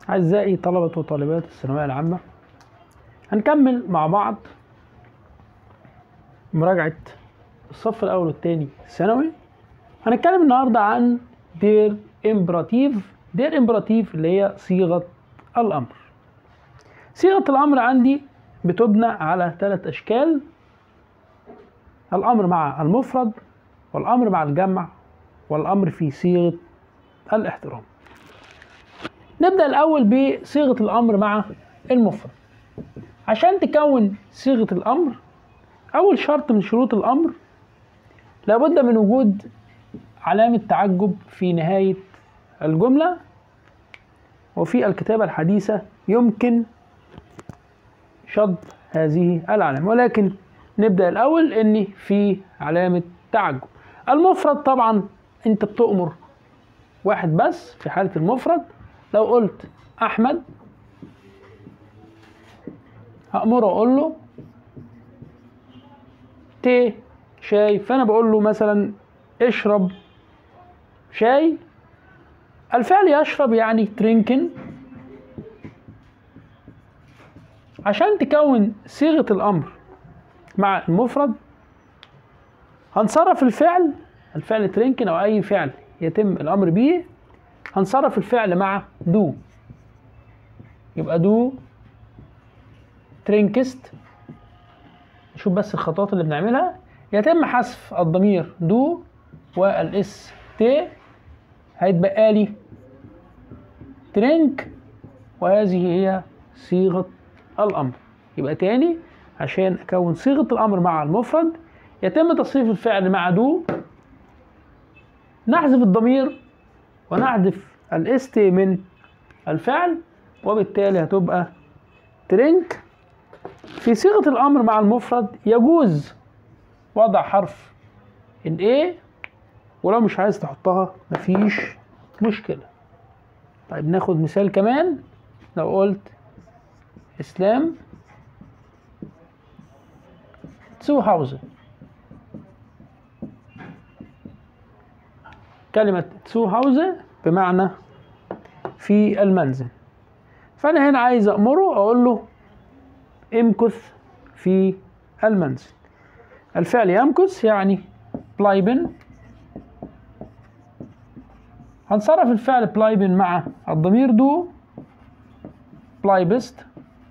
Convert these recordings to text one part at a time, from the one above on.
أعزائي طلبة وطالبات الثانوية العامة هنكمل مع بعض مراجعة الصف الأول والثاني الثانوي هنتكلم النهاردة عن دير إمبراتيف دير إمبراتيف اللي هي صيغة الأمر صيغة الأمر عندي بتبنى على ثلاث أشكال الأمر مع المفرد والأمر مع الجمع والأمر في صيغة الاحترام نبدأ الأول بصيغة الأمر مع المفرد عشان تكون صيغة الأمر أول شرط من شروط الأمر لابد من وجود علامة تعجب في نهاية الجملة وفي الكتابة الحديثة يمكن شطب هذه العلامة ولكن نبدأ الأول إن في علامة تعجب المفرد طبعا أنت بتؤمر واحد بس في حالة المفرد لو قلت أحمد هأمره أقول له تي شاي فأنا بقول له مثلا اشرب شاي الفعل يشرب يعني ترينكن عشان تكون صيغة الأمر مع المفرد هنصرف الفعل الفعل ترينكن أو أي فعل يتم الأمر به هنصرف الفعل مع دو يبقى دو ترينكست نشوف بس الخطوات اللي بنعملها يتم حذف الضمير دو والاس تي هيتبقى لي ترينك وهذه هي صيغة الأمر يبقى تاني عشان أكون صيغة الأمر مع المفرد يتم تصريف الفعل مع دو نحذف الضمير ونحذف الاس تي من الفعل وبالتالي هتبقى ترينك في صيغة الأمر مع المفرد يجوز وضع حرف ال A ولو مش عايز تحطها مفيش مشكلة طيب ناخد مثال كمان لو قلت إسلام تسو هاوزن كلمة تسو هاوزن بمعنى في المنزل فأنا هنا عايز أأمره أقول له امكث في المنزل الفعل يمكث يعني بلايبن هنصرف الفعل بلايبن مع الضمير دو بلايبست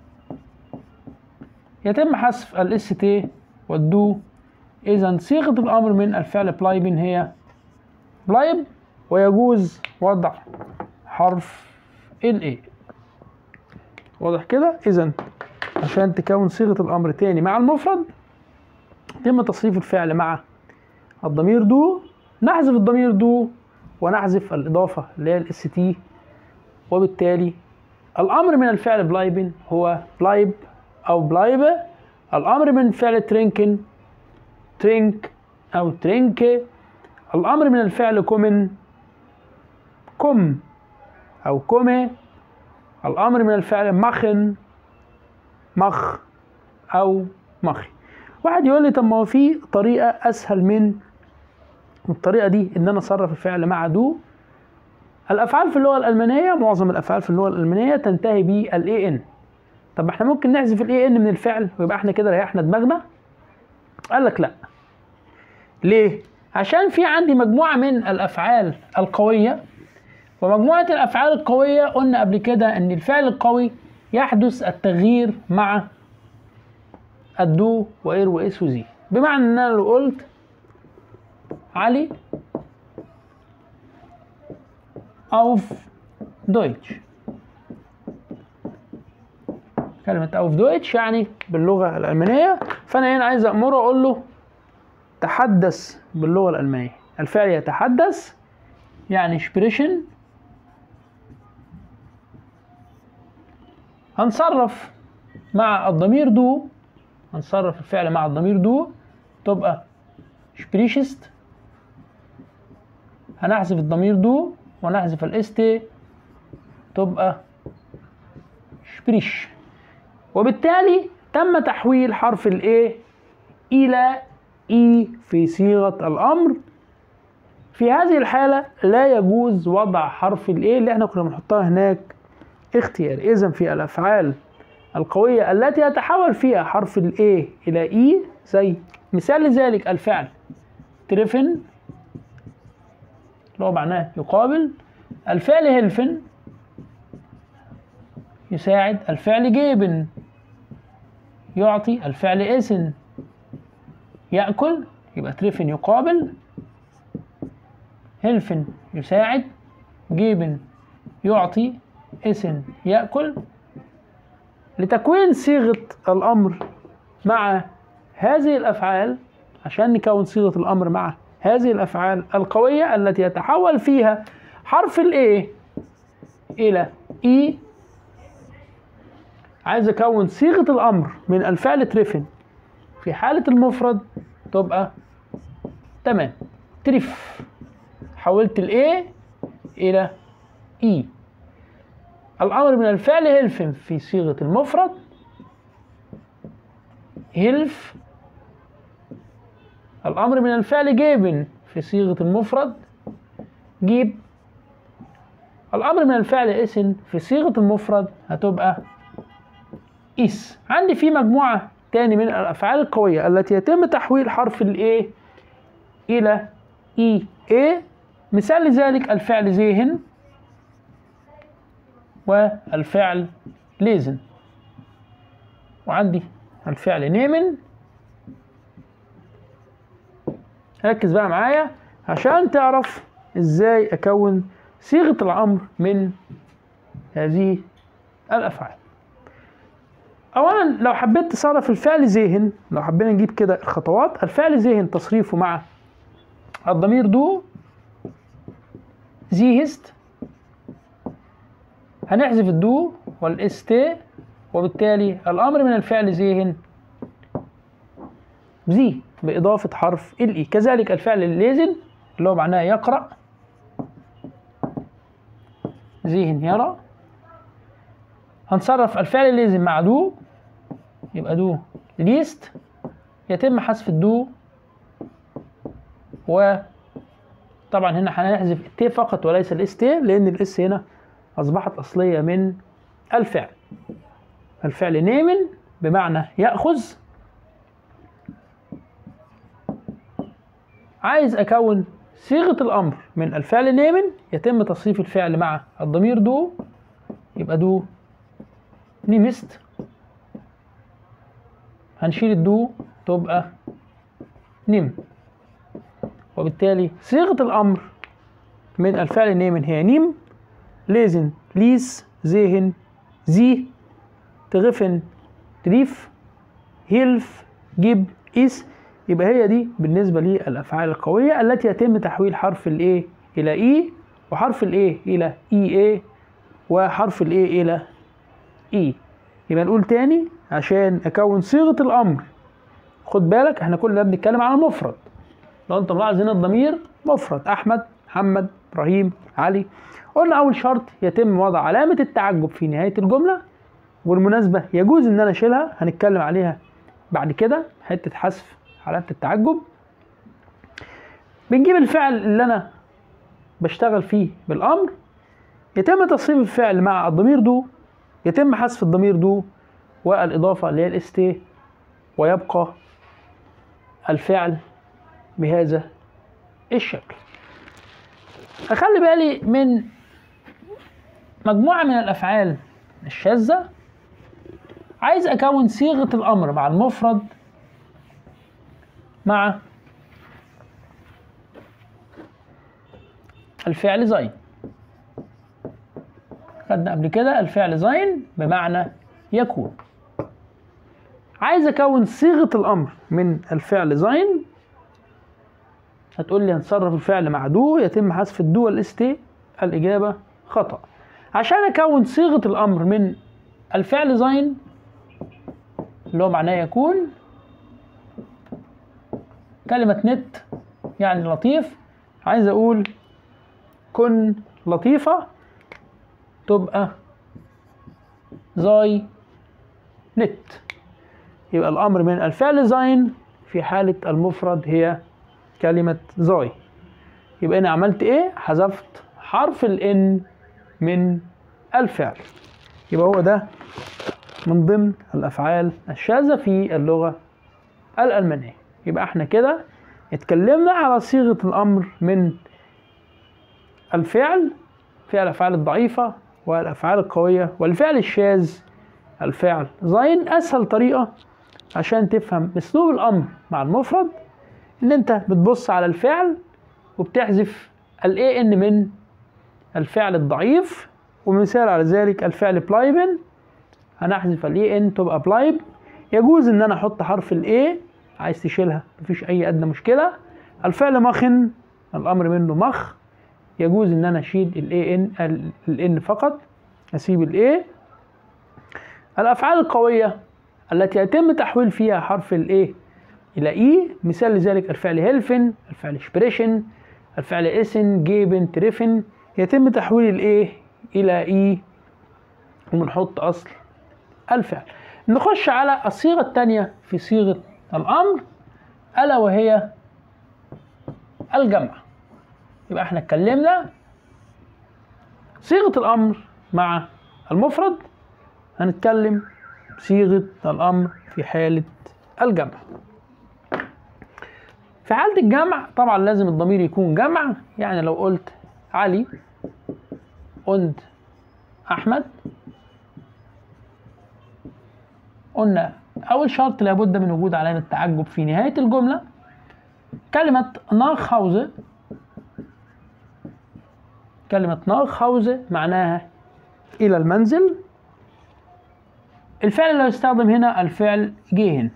يتم حذف الاس تي والدو اذا صيغه الامر من الفعل بلايبن هي بلايب ويجوز وضع حرف ال A واضح كده اذا عشان تكون صيغه الامر تاني مع المفرد يتم تصريف الفعل مع الضمير دو نحذف الضمير دو ونحذف الإضافة اللي هي الاس تي وبالتالي الأمر من الفعل بلايبن هو بلايب أو بلايبة الأمر من فعل ترينكن ترينك أو ترينك الأمر من الفعل كومن كم أو كومي الأمر من الفعل مخن مخ أو مخي واحد يقول لي طب ما هو في طريقة أسهل من الطريقة دي إن أنا أصرف الفعل مع دو الأفعال في اللغة الألمانية معظم الأفعال في اللغة الألمانية تنتهي بال ان طب احنا ممكن نحذف ال ان من الفعل ويبقى احنا كده ريحنا دماغنا قال لك لا ليه؟ عشان في عندي مجموعة من الأفعال القوية ومجموعة الأفعال القوية قلنا قبل كده إن الفعل القوي يحدث التغيير مع الدو وإير وإس وزي بمعنى إن أنا لو قلت علي auf Deutsch كلمة auf Deutsch يعني باللغة الألمانية فأنا هنا عايز أمره أقول له تحدث باللغة الألمانية الفعل يتحدث يعني sprechen هنصرف مع الضمير دو هنصرف الفعل مع الضمير دو تبقى sprichst هنحذف الضمير دو ونحذف الاس تي تبقى شبريش وبالتالي تم تحويل حرف الاي الى اي في صيغه الامر في هذه الحالة لا يجوز وضع حرف الايه اللي احنا كنا بنحطها هناك اختيار إذا في الأفعال القوية التي يتحول فيها حرف ال A إلى E زي مثال لذلك الفعل ترفن اللي هو معناه يقابل الفعل هيلفن يساعد الفعل جيبن يعطي الفعل اسن يأكل يبقى ترفن يقابل هيلفن يساعد جيبن يعطي اسن يأكل لتكوين صيغة الأمر مع هذه الأفعال عشان نكون صيغة الأمر مع هذه الأفعال القوية التي يتحول فيها حرف ال A إلى E عايز أكون صيغة الأمر من الفعل ترفن في حالة المفرد تبقى تمام ترف حولت ال A إلى E الأمر من الفعل هيلفن في صيغة المفرد هيلف الأمر من الفعل جيبن في صيغة المفرد جيب الأمر من الفعل اسن في صيغة المفرد هتبقى إس عندي في مجموعة تاني من الأفعال القوية التي يتم تحويل حرف ال A إلى إي A مثال لذلك الفعل زيهن والفعل ليزن وعندي الفعل نيمن ركز بقى معايا عشان تعرف ازاي اكون صيغة الامر من هذه الافعال اولا لو حبيت تصرف الفعل ذهن لو حبينا نجيب كده الخطوات الفعل ذهن تصريفه مع الضمير دو زيهست هنحذف الدو والاست وبالتالي الامر من الفعل ذهن زي بإضافة حرف الإي كذلك الفعل اللازم اللي هو معناه يقرأ ذهن يرى هنصرف الفعل اللازم مع دو يبقى دو ليست يتم حذف الدو وطبعا هنا هنحذف التي فقط وليس الاس تي لان الاس هنا اصبحت اصليه من الفعل الفعل نيمن بمعنى ياخذ عايز اكون صيغه الامر من الفعل نيمن يتم تصريف الفعل مع الضمير دو يبقى دو نيمست هنشيل الدو تبقى نم وبالتالي صيغة الأمر من الفعل نيمن هي نيم ليزن ليس زيهن زي تغفن تريف هيلف جيب إيس يبقى هي دي بالنسبة للأفعال القوية التي يتم تحويل حرف ال A إلى E وحرف ال A إلى EA وحرف ال A إلى E يبقى نقول تاني عشان أكون صيغة الأمر خد بالك احنا كل ده بنتكلم عن المفرد لو انت ملاحظ هنا الضمير مفرد أحمد محمد إبراهيم علي قلنا أول شرط يتم وضع علامة التعجب في نهاية الجملة والمناسبة يجوز إن أنا أشيلها هنتكلم عليها بعد كده حتة حذف علامة التعجب بنجيب الفعل اللي أنا بشتغل فيه بالأمر يتم تصريف الفعل مع الضمير دو يتم حذف الضمير دو والإضافة اللي هي الاستي ويبقى الفعل بهذا الشكل أخلي بالي من مجموعة من الأفعال الشاذة عايز أكون صيغة الأمر مع المفرد مع الفعل زين خدنا قبل كده الفعل زين بمعنى يكون عايز اكون صيغه الامر من الفعل زين هتقول لي هنصرف الفعل مع دو يتم حذف الدو والاستي الاجابه خطا عشان اكون صيغه الامر من الفعل زين اللي هو معناه يكون كلمة نت يعني لطيف عايز أقول كن لطيفة تبقى زاي نت يبقى الأمر من الفعل زين في حالة المفرد هي كلمة زاي يبقى أنا عملت إيه؟ حذفت حرف الإن من الفعل يبقى هو ده من ضمن الافعال الشاذه في اللغه الالمانيه يبقى احنا كده اتكلمنا على صيغه الامر من الفعل فعل الافعال الضعيفه والافعال القويه والفعل الشاذ الفعل زين اسهل طريقه عشان تفهم اسلوب الامر مع المفرد ان انت بتبص على الفعل وبتحذف الاي ان من الفعل الضعيف ومثال على ذلك الفعل بلايبن هنحذف الاي ان تبقى بلايب يجوز ان انا احط حرف الاي عايز تشيلها مفيش اي ادنى مشكله الفعل مخن الامر منه مخ يجوز ان انا اشيل الاي ان الان فقط اسيب الاي الافعال القويه التي يتم تحويل فيها حرف الاي الى اي مثال لذلك الفعل هيلفن الفعل شبريشن الفعل اسن جيبن تريفن يتم تحويل الاي الى اي وبنحط اصل الفعل نخش على الصيغه الثانيه في صيغه الامر الا وهي الجمع يبقى احنا اتكلمنا صيغه الامر مع المفرد هنتكلم صيغه الامر في حاله الجمع في حالة الجمع طبعا لازم الضمير يكون جمع يعني لو قلت علي und أحمد قلنا أول شرط لابد من وجود علامة التعجب في نهاية الجملة كلمة ناخ كلمة ناخ معناها إلى المنزل الفعل اللي يستخدم هنا الفعل جيهن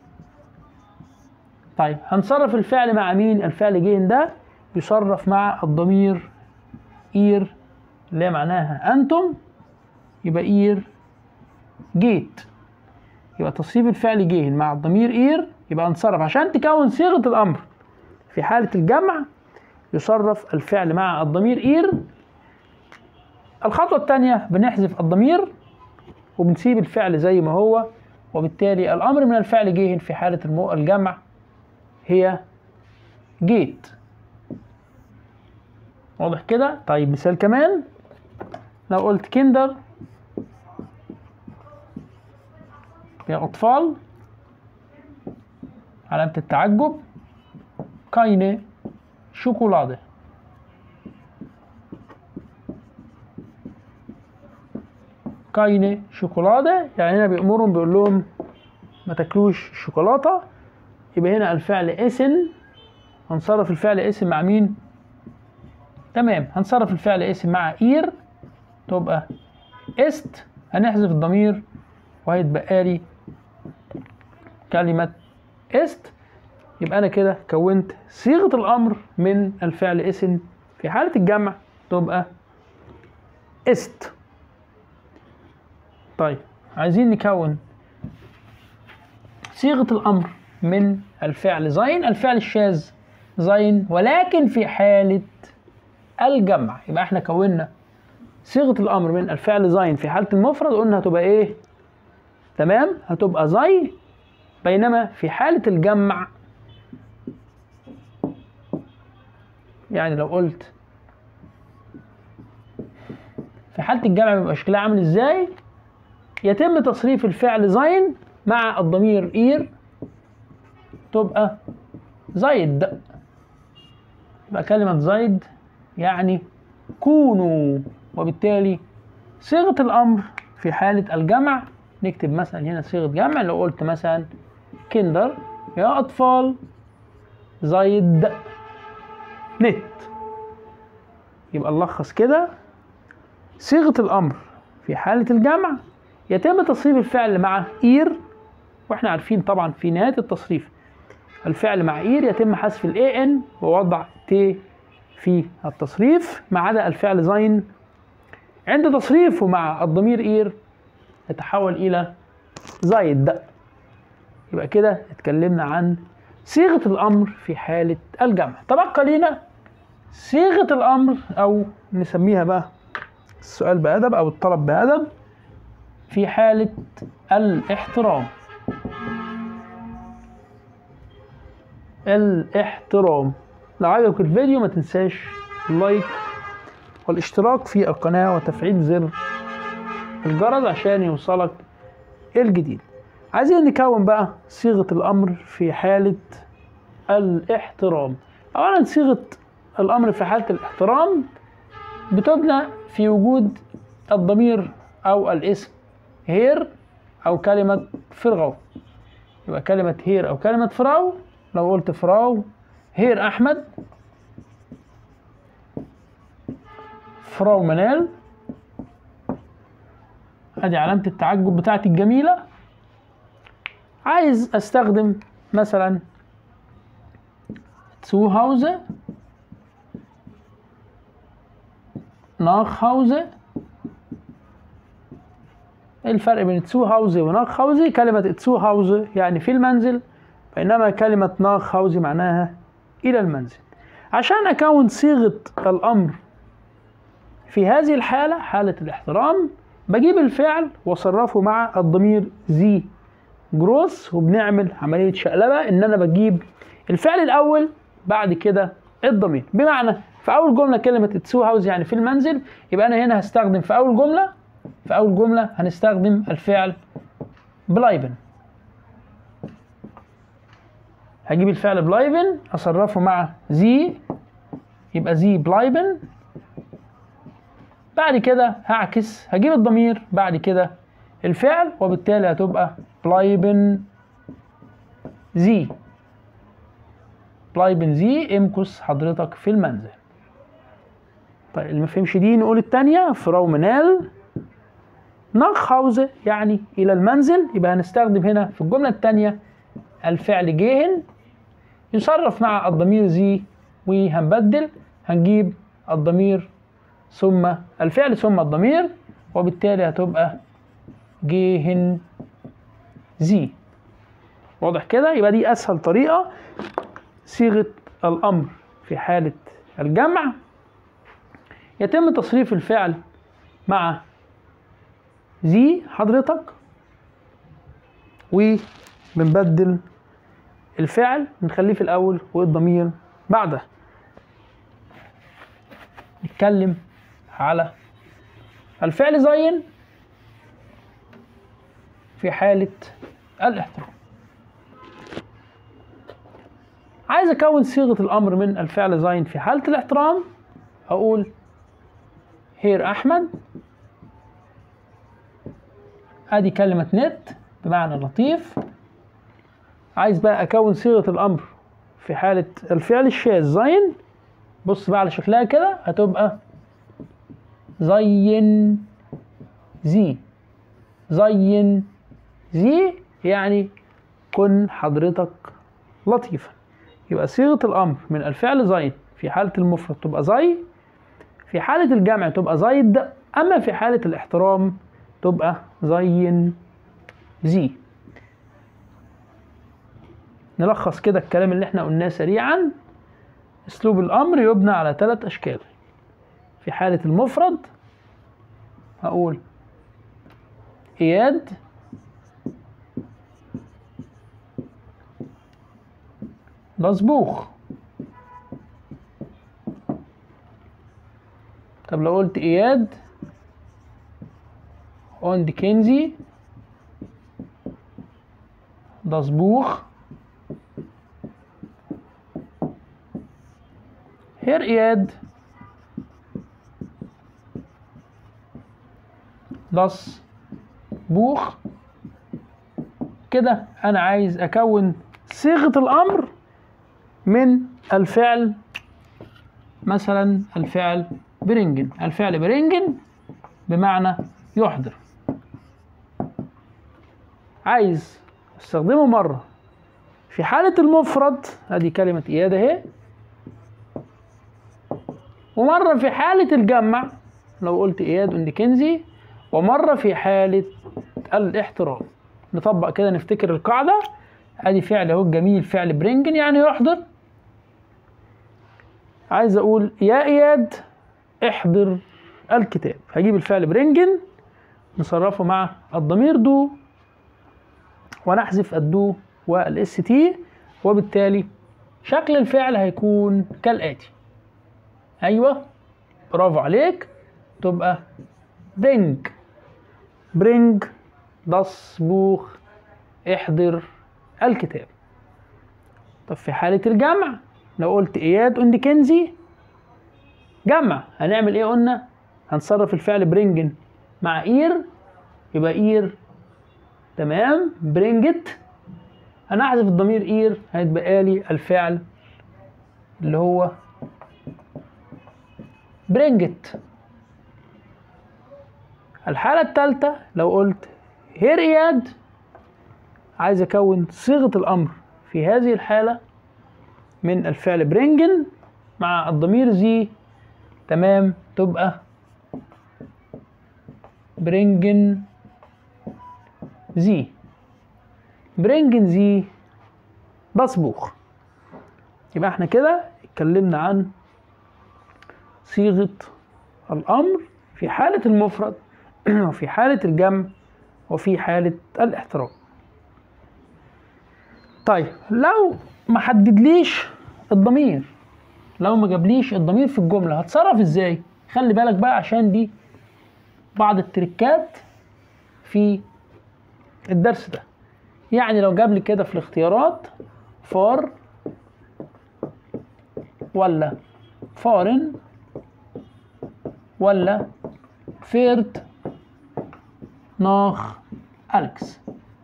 طيب هنصرف الفعل مع مين الفعل جيهن ده يصرف مع الضمير إير اللي هي معناها أنتم يبقى إير جيت يبقى تصريف الفعل جيهن مع الضمير إير يبقى انصرف عشان تكون صيغة الأمر في حالة الجمع يصرف الفعل مع الضمير إير الخطوة الثانية بنحذف الضمير وبنسيب الفعل زي ما هو وبالتالي الأمر من الفعل جيهن في حالة المو... الجمع هي جيت واضح كده طيب مثال كمان لو قلت كندر يا أطفال علامة التعجب كاينة شوكولادة كاينة شوكولادة يعني هنا بيأمرهم بيقول لهم ما تاكلوش شوكولاتة يبقى هنا الفعل اسم هنصرف الفعل اسم مع مين؟ تمام هنصرف الفعل اسم مع اير تبقى است هنحذف الضمير وهيتبقى لي كلمة است يبقى أنا كده كونت صيغة الأمر من الفعل اسم في حالة الجمع تبقى است طيب عايزين نكون صيغة الأمر من الفعل زين الفعل الشاذ زين ولكن في حالة الجمع يبقى احنا كونا صيغة الأمر من الفعل زين في حالة المفرد قلنا هتبقى ايه تمام هتبقى زي بينما في حالة الجمع يعني لو قلت في حالة الجمع بيبقى شكلها عامل ازاي يتم تصريف الفعل زين مع الضمير اير تبقى زيد يبقى كلمة زيد يعني كونوا وبالتالي صيغة الأمر في حالة الجمع نكتب مثلا هنا صيغة جمع لو قلت مثلا كندر يا أطفال زيد نت يبقى نلخص كده صيغة الأمر في حالة الجمع يتم تصريف الفعل مع إير واحنا عارفين طبعا في نهاية التصريف الفعل مع إير يتم حذف الاي ان ووضع تي في التصريف ما عدا الفعل زين عند تصريفه مع الضمير إير يتحول إلى زايد يبقى كده اتكلمنا عن صيغة الأمر في حالة الجمع تبقى لنا صيغة الأمر أو نسميها بقى السؤال بأدب أو الطلب بأدب في حالة الاحترام الاحترام لو عجبك الفيديو ما تنساش اللايك والاشتراك في القناة وتفعيل زر الجرس عشان يوصلك الجديد عايزين نكون بقى صيغة الأمر في حالة الاحترام أولا صيغة الأمر في حالة الاحترام بتبنى في وجود الضمير أو الاسم هير أو كلمة فرغو يبقى كلمة هير أو كلمة فراو لو قلت فراو هير أحمد فراو منال ادي علامة التعجب بتاعتي الجميلة عايز استخدم مثلا تسو هاوزه ناخ هاوزه الفرق بين تسو هاوزه وناخ هاوزه كلمة تسو هاوزه يعني في المنزل بينما كلمة ناخ هاوزه معناها إلى المنزل عشان أكون صيغة الأمر في هذه الحالة حالة الاحترام بجيب الفعل واصرفه مع الضمير زي جروس وبنعمل عملية شقلبة ان انا بجيب الفعل الاول بعد كده الضمير بمعنى في اول جملة كلمة تسو هاوز يعني في المنزل يبقى انا هنا هستخدم في اول جملة في اول جملة هنستخدم الفعل بلايبن هجيب الفعل بلايبن اصرفه مع زي يبقى زي بلايبن بعد كده هعكس هجيب الضمير بعد كده الفعل وبالتالي هتبقى بلايبن زي بلايبن زي امكس حضرتك في المنزل طيب اللي ما فهمش دي نقول التانية فراو منال ناخ هاوزه يعني إلى المنزل يبقى هنستخدم هنا في الجملة التانية الفعل جيهن يصرف مع الضمير زي وهنبدل هنجيب الضمير ثم الفعل ثم الضمير وبالتالي هتبقى جيهن زي واضح كده يبقى دي اسهل طريقه صيغه الامر في حاله الجمع يتم تصريف الفعل مع زي حضرتك وبنبدل الفعل بنخليه في الاول والضمير بعده نتكلم على الفعل زين في حالة الاحترام عايز اكون صيغة الامر من الفعل زين في حالة الاحترام هقول هير احمد ادي كلمة نت بمعنى لطيف عايز بقى اكون صيغة الامر في حالة الفعل الشاذ زين بص بقى على شكلها كده هتبقى زين زي زين زي يعني كن حضرتك لطيفا يبقى صيغة الأمر من الفعل زين في حالة المفرد تبقى زي في حالة الجمع تبقى زيد أما في حالة الاحترام تبقى زين زي نلخص كده الكلام اللي احنا قلناه سريعا اسلوب الامر يبنى على ثلاث اشكال في حالة المفرد هقول اياد مصبوخ طب لو قلت اياد und كنزي das Buch Herr Ed das Buch كده أنا عايز أكون صيغة الأمر من الفعل مثلا الفعل برينجن الفعل برينجن بمعنى يحضر عايز استخدمه مرة في حالة المفرد ادي كلمة اياد اهي ومرة في حالة الجمع لو قلت اياد اند كنزي ومرة في حالة الاحترام نطبق كده نفتكر القاعدة ادي فعل اهو الجميل فعل برينجن يعني يحضر عايز اقول يا اياد احضر الكتاب هجيب الفعل برينجن نصرفه مع الضمير دو ونحذف الدو والاس تي وبالتالي شكل الفعل هيكون كالآتي أيوة برافو عليك تبقى برينج برينج das بوخ احضر الكتاب طب في حالة الجمع لو قلت اياد und كنزي جمع هنعمل ايه قلنا هنصرف الفعل برينجن مع اير يبقى اير تمام برينجت هنحذف الضمير اير هيتبقى لي الفعل اللي هو برينجت الحالة الثالثة لو قلت هير اياد عايز اكون صيغة الامر في هذه الحالة من الفعل برينجن مع الضمير زي تمام تبقى برينجن زي برينجن زي بصبوخ يبقى احنا كده اتكلمنا عن صيغة الأمر في حالة المفرد وفي حالة الجمع وفي حالة الاحترام طيب لو ما حددليش الضمير لو ما جابليش الضمير في الجملة هتصرف ازاي خلي بالك بقى عشان دي بعض التريكات في الدرس ده يعني لو جاب لي كده في الاختيارات فار ولا فارن ولا فيرت ناخ ألكس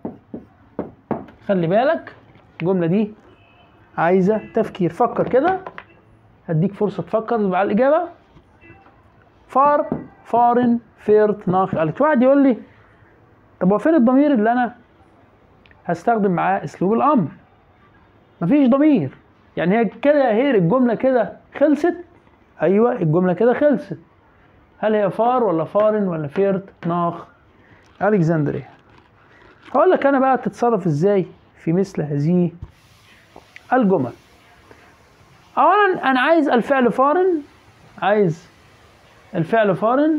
خلي بالك الجملة دي عايزة تفكير فكر كده هديك فرصة تفكر على الإجابة فار فارن فيرت ناخ ألكس واحد يقول لي طب هو فين الضمير اللي أنا هستخدم معاه أسلوب الأمر مفيش ضمير يعني هي كده هير الجملة كده خلصت أيوة الجملة كده خلصت هل هي فار ولا فارن ولا فيرت ناخ ألكسندريا هقول لك أنا بقى تتصرف إزاي في مثل هذه الجمل أولا أنا عايز الفعل فارن عايز الفعل فارن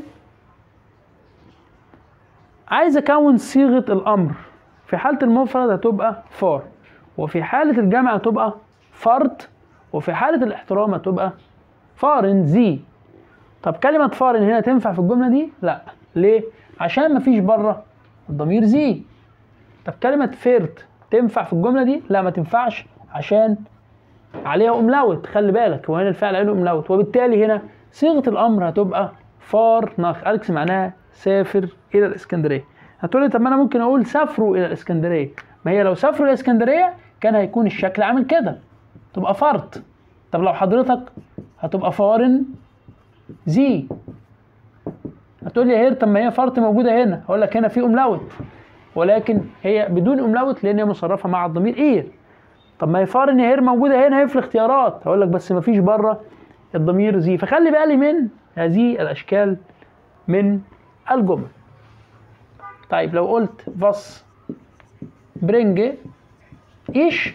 عايز أكون صيغة الأمر في حالة المفرد هتبقى فار وفي حالة الجمع هتبقى فرد وفي حالة الاحترام هتبقى فارن زي طب كلمة فارن هنا تنفع في الجملة دي؟ لا ليه؟ عشان مفيش بره الضمير زي طب كلمة فيرت تنفع في الجملة دي؟ لا ما تنفعش عشان عليها أملاوت خلي بالك هو هنا الفعل عليه أملاوت وبالتالي هنا صيغة الأمر هتبقى فار ناخ ألكس معناها سافر إلى الإسكندرية هتقول لي طب ما أنا ممكن أقول سافروا إلى الإسكندرية ما هي لو سافروا إلى الإسكندرية كان هيكون الشكل عامل كده تبقى فرط طب لو حضرتك هتبقى فارن زي هتقول لي يا هير طب ما هي فرط موجوده هنا هقول لك هنا في املاوت ولكن هي بدون املاوت لان هي مصرفه مع الضمير ايه طب ما هي فارن يا هير موجوده هنا هي في الاختيارات هقول لك بس ما فيش بره الضمير زي فخلي بالي من هذه الاشكال من الجمل طيب لو قلت فاس برينج ايش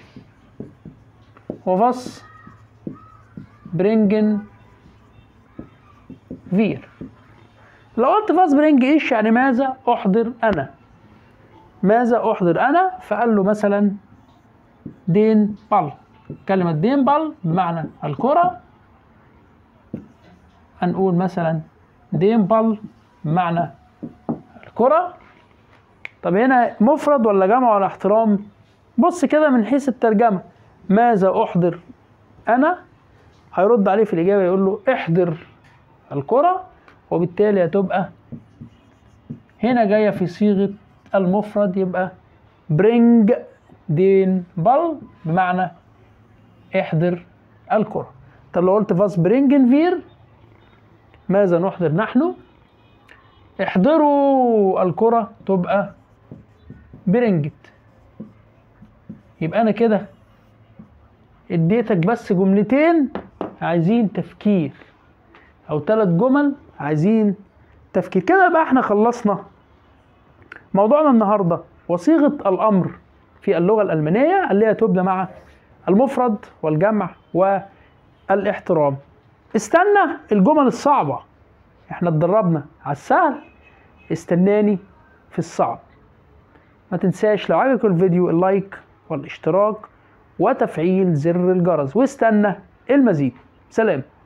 وفاس برينجن فير لو قلت فاس برينج ايش يعني ماذا احضر انا ماذا احضر انا فقال له مثلا دين بال كلمة دين بال بمعنى الكرة هنقول مثلا دين بال بمعنى الكرة طب هنا مفرد ولا جمع ولا احترام بص كده من حيث الترجمة ماذا أحضر أنا هيرد عليه في الإجابة يقول له احضر الكرة وبالتالي هتبقى هنا جاية في صيغة المفرد يبقى برينج دين بال بمعنى احضر الكرة طب لو قلت فاس برينجن فير ماذا نحضر نحن احضروا الكرة تبقى برنجت يبقى انا كده اديتك بس جملتين عايزين تفكير او ثلاث جمل عايزين تفكير كده بقى احنا خلصنا موضوعنا النهارده وصيغه الامر في اللغه الالمانيه اللي هي تبدا مع المفرد والجمع والاحترام استنى الجمل الصعبه احنا اتدربنا على السهل استناني في الصعب ما تنساش لو عجبك الفيديو اللايك والاشتراك وتفعيل زر الجرس واستنى المزيد سلام